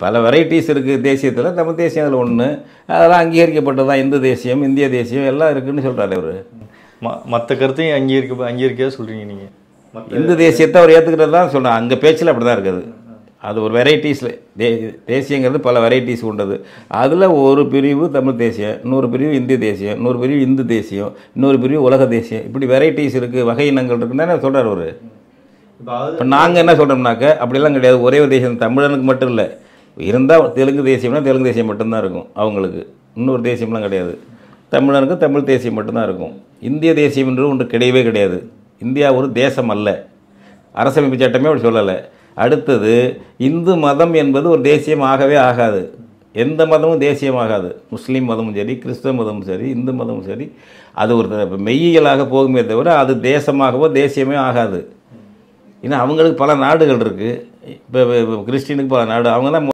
பல வெரைட்டிஸ் இருக்குது தேசியத்தில் தமிழ் தேசியம் அதில் ஒன்று அதெல்லாம் அங்கீகரிக்கப்பட்டது தான் இந்து தேசியம் இந்திய தேசியம் எல்லாம் இருக்குன்னு சொல்கிறாரு அவர் ம மற்ற கருத்தையும் அங்கீகரிக்க அங்கீகரிக்கா சொல்கிறீங்க நீங்கள் மற்ற இந்து தேசியத்தை அவர் ஏற்றுக்கிறது தான் சொல்கிறேன் அங்கே பேச்சில் அப்படி தான் இருக்குது அது ஒரு வெரைட்டிஸில் தே தேசியங்கிறது பல வெரைட்டிஸ் கொண்டது அதில் ஒரு பிரிவு தமிழ் தேசியம் இன்னொரு பிரிவு இந்திய தேசியம் இன்னொரு பிரிவு இந்து தேசியம் இன்னொரு பிரிவு உலக தேசியம் இப்படி வெரைட்டிஸ் இருக்குது வகை இனங்கள் இருக்குன்னு சொல்கிறார் அவர் இப்போ அது இப்போ நாங்கள் என்ன சொல்கிறோம்னாக்க அப்படிலாம் கிடையாது ஒரே ஒரு தேசியம் தமிழனுக்கு மட்டும் இல்லை இருந்தால் தெலுங்கு தேசியம்னா தெலுங்கு தேசியம் மட்டும்தான் இருக்கும் அவங்களுக்கு இன்னொரு தேசியம்லாம் கிடையாது தமிழனுக்கு தமிழ் தேசியம் மட்டும்தான் இருக்கும் இந்திய தேசியம் என்று ஒன்று கிடையவே கிடையாது இந்தியா ஒரு தேசம் அல்ல அரசமைப்பு சட்டமே அப்படி சொல்லலை அடுத்தது இந்து மதம் என்பது ஒரு தேசியம் ஆகவே ஆகாது எந்த மதமும் தேசியமாகாது முஸ்லீம் மதமும் சரி கிறிஸ்தவ மதமும் சரி இந்து மதமும் சரி அது ஒரு த- மெய்யியலாக போகுமே தவிர அது தேசமாகவோ தேசியமே ஆகாது ஏன்னா அவங்களுக்கு பல நாடுகள் இருக்குது இப்போ கிறிஸ்டினுக்கு பல நாடு அவங்க தான்